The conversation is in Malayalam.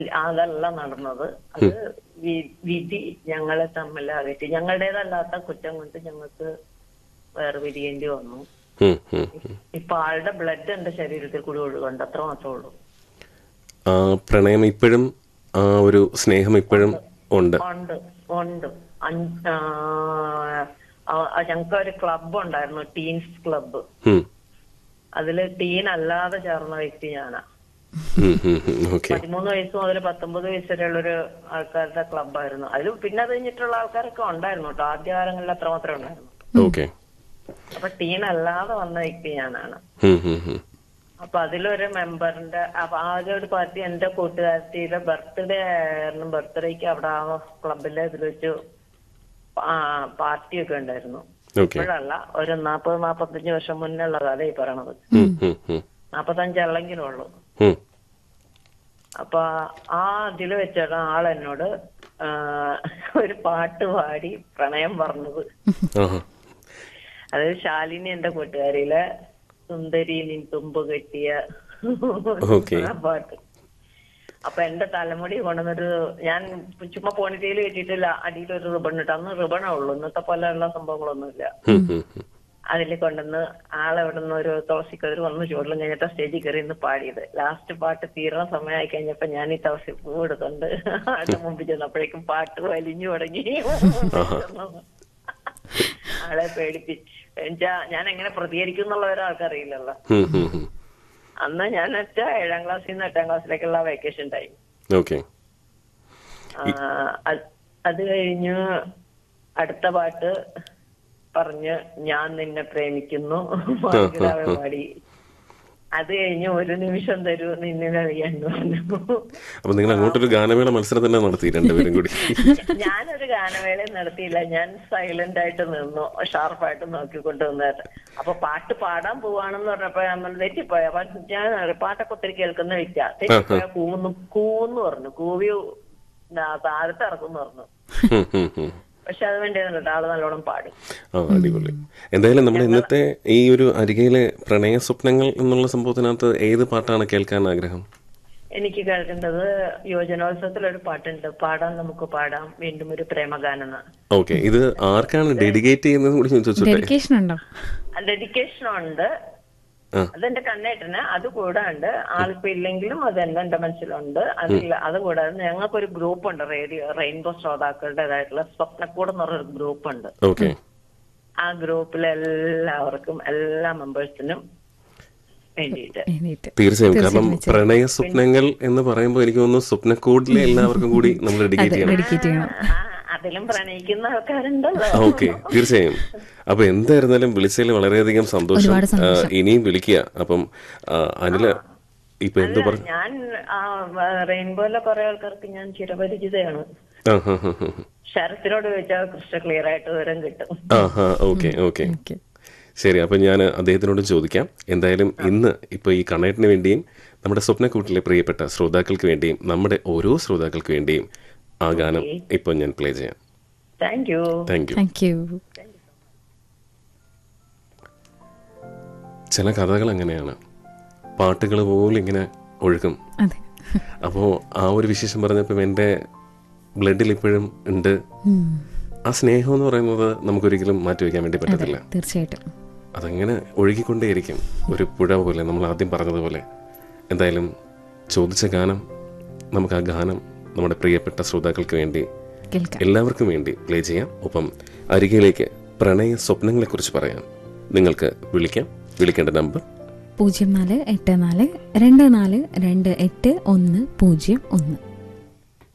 അതല്ല നടന്നത് അത് വി- വിധി ഞങ്ങളെ തമ്മിൽ അകറ്റി ഞങ്ങളുടേതല്ലാത്ത കുറ്റം കൊണ്ട് ഞങ്ങൾക്ക് വേർപിരിയേണ്ടി വന്നു ഉം, ഉം, ഉം. ഇപ്പൊ ആളുടെ ബ്ലഡ് എന്റെ ശരീരത്തിൽ കൂടി ഒഴുകുണ്ട് അത്ര മാത്രമേ ഉള്ളൂ ആ പ്രണയം ഇപ്പോഴും ആ ഒരു സ്നേഹം ഇപ്പോഴും ഉണ്ട് ഉണ്ട് ഉണ്ട് അഞ്ച് ആ, ആ, ഞങ്ങൾക്ക് ഒരു ക്ലബ് ഉണ്ടായിരുന്നു ടീൻസ് ക്ലബ്ബ് ഉം, അതില് ടീൻ അല്ലാതെ ചേർന്ന വ്യക്തി ഞാനാ ഉം, ഉം, ഉം. ഓക്കെ പതിമൂന്ന് വയസ്സ് മുതൽ പത്തൊമ്പത് വയസ്സ് വരെയുള്ള ഒരു ആൾക്കാരുടെ ക്ലബ്ബായിരുന്നു അതിൽ പിന്നെ അത് കഴിഞ്ഞിട്ടുള്ള ആൾക്കാരൊക്കെ ഉണ്ടായിരുന്നു കേട്ടോ ആദ്യകാലങ്ങളിൽ അത്ര മാത്രമേ ഉണ്ടായിരുന്നു ഓക്കെ അപ്പൊ ടീൻ അല്ലാതെ വന്ന വ്യക്തി ഞാനാണ് ഉം, ഉം, ഉം. അപ്പൊ അതിലൊരു മെമ്പറിന്റെ അപ്പൊ ആദ്യ ഒരു പാർട്ടി എന്റെ കൂട്ടുകാരത്തിയുടെ ബർത്ത്ഡേ ആയിരുന്നു ബർത്ത്ഡേക്ക് അവിടെ ആ ക്ലബിലെ ഇതിൽ വെച്ച് പാർട്ടിയൊക്കെ ഉണ്ടായിരുന്നു ഓക്കെ ഇപ്പോഴല്ല ഒരു നാപ്പത് നാപ്പത്തഞ്ച് വർഷം മുന്നേ ഉള്ള കഥ ഈ പറയണത് ഉം, ഉം, ഉം. നാപ്പത്തഞ്ചല്ലെങ്കിലും ഉള്ളൂ ഉം. അപ്പൊ ആ ഇതിൽ വെച്ചാണ് ആൾ എന്നോട് ആ, ഒരു പാട്ട് പാടി പ്രണയം പറഞ്ഞത് ആഹാ. അത് ശാലിനി എന്റെ കൂട്ടുകാരിയിലെ സുന്ദരി നിൻ തുമ്പ് കെട്ടിയ ഓക്കേ. ആ പാട്ട് അപ്പൊ എന്റെ തലമുടി കൊണ്ടുവന്നൊരു ഞാൻ ചുമ്മാ പോണിറ്റയിൽ കെട്ടിയിട്ടില്ല അടിയിൽ ഒരു റിബൺ ഇട്ട് അന്ന് റിബണേ ഉള്ളൂ ഇന്നത്തെ പോലെയുള്ള സംഭവങ്ങളൊന്നുമില്ല ഉം, ഉം, ഉം. അതിൽ കൊണ്ടുവന്ന് ആളെവിടുന്ന് ഒരു തുളസിക്കതിർ വന്ന് ചുവടിലും കഴിഞ്ഞിട്ട് സ്റ്റേജിൽ കയറി ഇന്ന് പാടിയത് ലാസ്റ്റ് പാട്ട് തീരണ സമയമായി കഴിഞ്ഞപ്പോ ഞാൻ ഈ തുളസി പൂ എടുത്തോണ്ട് ആളുടെ മുമ്പിൽ ചെന്നപ്പോഴേക്കും പാട്ട് വലിഞ്ഞു തുടങ്ങി ആളെ പേടിപ്പിച്ച് എന്നുവെച്ചാ ഞാൻ എങ്ങനെ പ്രതികരിക്കും എന്നുള്ള ഒരാൾക്കറിയില്ലല്ലോ ഉം, ഉം, ഉം. അന്ന് ഞാൻ വെച്ചാ ഏഴാം ക്ലാസ്സിൽ നിന്ന് എട്ടാം ക്ലാസ്സിലേക്കുള്ള വെക്കേഷൻ ടൈം ഓക്കെ അത് കഴിഞ്ഞ് അടുത്ത പാട്ട് പറഞ്ഞ് ഞാൻ നിന്നെ പ്രേമിക്കുന്നു മാർഗരാവെ പാടി അത് കഴിഞ്ഞ് ഒരു നിമിഷം തരൂ നിന്നെ അറിയാന്ന് പറഞ്ഞു അപ്പൊ നിങ്ങൾ അങ്ങോട്ടൊരു ഗാനമേള മത്സരം തന്നെ നടത്തി രണ്ടുപേരും കൂടി ഞാനൊരു ഗാനമേള നടത്തിയില്ല ഞാൻ സൈലന്റ് ആയിട്ട് നിന്നു ഷാർപ്പായിട്ട് നോക്കിക്കൊണ്ട് നിന്നത് അപ്പൊ പാട്ട് പാടാൻ പോവാണെന്ന് പറഞ്ഞപ്പോ നമ്മൾ തെറ്റിപ്പോയ അപ്പൊ ഞാൻ പാട്ടൊക്കെ ഒത്തിരി കേൾക്കുന്ന വ്യക്തിയാ തെറ്റിപ്പോയ കൂന്നു കൂന്ന് പറഞ്ഞു കൂവി ദാ താഴത്ത് ഇറക്കും പറഞ്ഞു ഉം, ഉം, ഉം. പക്ഷെ അത് വേണ്ടിയൊന്നുമില്ല ആള് നല്ലോണം പാടും ആ അടിപൊളി എന്തായാലും നമ്മുടെ ഇന്നത്തെ ഈ ഒരു അരികയിലെ പ്രണയ സ്വപ്നങ്ങൾ എന്നുള്ള സംഭവത്തിനകത്ത് ഏത് പാട്ടാണ് കേൾക്കാൻ ആഗ്രഹം എനിക്ക് കേൾക്കേണ്ടത് യുവജനോത്സവത്തിൽ ഒരു പാട്ടുണ്ട് പാടാം നമുക്ക് പാടാം വീണ്ടും ഒരു പ്രേമഗാനം എന്ന്. ഓക്കെ ഇത് ആർക്കാണ് ഡെഡിക്കേറ്റ് ചെയ്യുന്നത് കൂടി ഞാൻ ചോദിച്ചോട്ടെ ഡെഡിക്കേഷൻ ഉണ്ടോ ഡെഡിക്കേഷൻ ഉണ്ട് ആ. അതെന്റെ കണ്ണേട്ടന് അത് കൂടാണ്ട് ആളിപ്പോ ഇല്ലെങ്കിലും അത് എന്റെ എന്റെ മനസ്സിലുണ്ട് അതില്ല അത് കൂടാതെ ഞങ്ങൾക്കൊരു ഗ്രൂപ്പ് ഉണ്ട് റേഡിയോ റെയിൻബോ ശ്രോതാക്കളുടേതായിട്ടുള്ള സ്വപ്നക്കൂട് എന്ന് പറഞ്ഞൊരു ഗ്രൂപ്പ് ഉണ്ട് ഓക്കെ ആ ഗ്രൂപ്പിലെ എല്ലാവർക്കും എല്ലാ മെമ്പേഴ്സിനും വേണ്ടിയിട്ട് എണീറ്റ് തീർച്ചയായും കാരണം പ്രണയ സ്വപ്നങ്ങൾ എന്ന് പറയുമ്പോൾ എനിക്ക് തോന്നുന്നു സ്വപ്നക്കൂടിലെ എല്ലാവർക്കും കൂടി നമ്മൾ ഡെഡിക്കേറ്റ് ചെയ്യണം ഡെഡിക്കേറ്റ് ചെയ്യണം ആ, അതിലും പ്രണയിക്കുന്ന ആൾക്കാരുണ്ടല്ലോ ഓക്കെ തീർച്ചയായും അപ്പൊ എന്തായിരുന്നാലും വിളിച്ചതിൽ വളരെയധികം സന്തോഷം ഒരുപാട് ആ, ഇനിയും വിളിക്കുക അപ്പം ആ, അനില് ഇപ്പൊ എന്ത് പറഞ്ഞു ഞാൻ ആ റെയിൻബോയിലെ കുറെ ആൾക്കാർക്ക് ഞാൻ ചിരപരിചിതയാണ് ആ ഹാ ഹാ ഹാ ശരത്തിനോട് ചോദിച്ചാൽ ക്രിസ്റ്റൽ ക്ലിയർ ആയിട്ട് വിവരം കിട്ടും ആ ഹാ ഓക്കെ ഓക്കെ ഓക്കെ ശരി അപ്പൊ ഞാൻ അദ്ദേഹത്തിനോട് ചോദിക്കാം എന്തായാലും ഇന്ന് ഇപ്പൊ ഈ കണ്ണേട്ടിന് വേണ്ടിയും നമ്മുടെ സ്വപ്നക്കൂട്ടിലെ പ്രിയപ്പെട്ട ശ്രോതാക്കൾക്ക് വേണ്ടിയും നമ്മുടെ ഓരോ ശ്രോതാക്കൾക്ക് വേണ്ടിയും ആ ഗാനം ഇപ്പൊ ഞാൻ പ്ലേ ചെയ്യാം thank you thank you thank you ചില കഥകൾ അങ്ങനെയാണ് പാട്ടുകൾ പോലെ ഇങ്ങനെ ഒഴുകും അതെ അപ്പോൾ ആ ഒരു വിശേഷം പറഞ്ഞപ്പോൾ എൻ്റെ ബ്ലഡിൽ ഇപ്പോഴും ഉണ്ട് ഉം. ആ സ്നേഹം എന്ന് പറയുന്നത് നമുക്കൊരിക്കലും മാറ്റിവെക്കാൻ വേണ്ടി പറ്റത്തില്ല തീർച്ചയായിട്ടും അതങ്ങനെ ഒഴുകിക്കൊണ്ടേയിരിക്കും ഒരു പുഴ പോലെ നമ്മൾ ആദ്യം പറഞ്ഞതുപോലെ എന്തായാലും ചോദിച്ച ഗാനം നമുക്ക് ആ ഗാനം നമ്മുടെ പ്രിയപ്പെട്ട ശ്രോതാക്കൾക്ക് വേണ്ടി കേൾക്കാം എല്ലാവർക്കും വേണ്ടി പ്ലേ ചെയ്യാം ഒപ്പം അരികിലേക്ക് പ്രണയ സ്വപ്നങ്ങളെക്കുറിച്ച് പറയാം നിങ്ങൾക്ക് വിളിക്കാം വിളിക്കേണ്ട നമ്പർ പൂജ്യം നാല് എട്ട് നാല് രണ്ട് നാല് രണ്ട് എട്ട് ഒന്ന് പൂജ്യം ഒന്ന്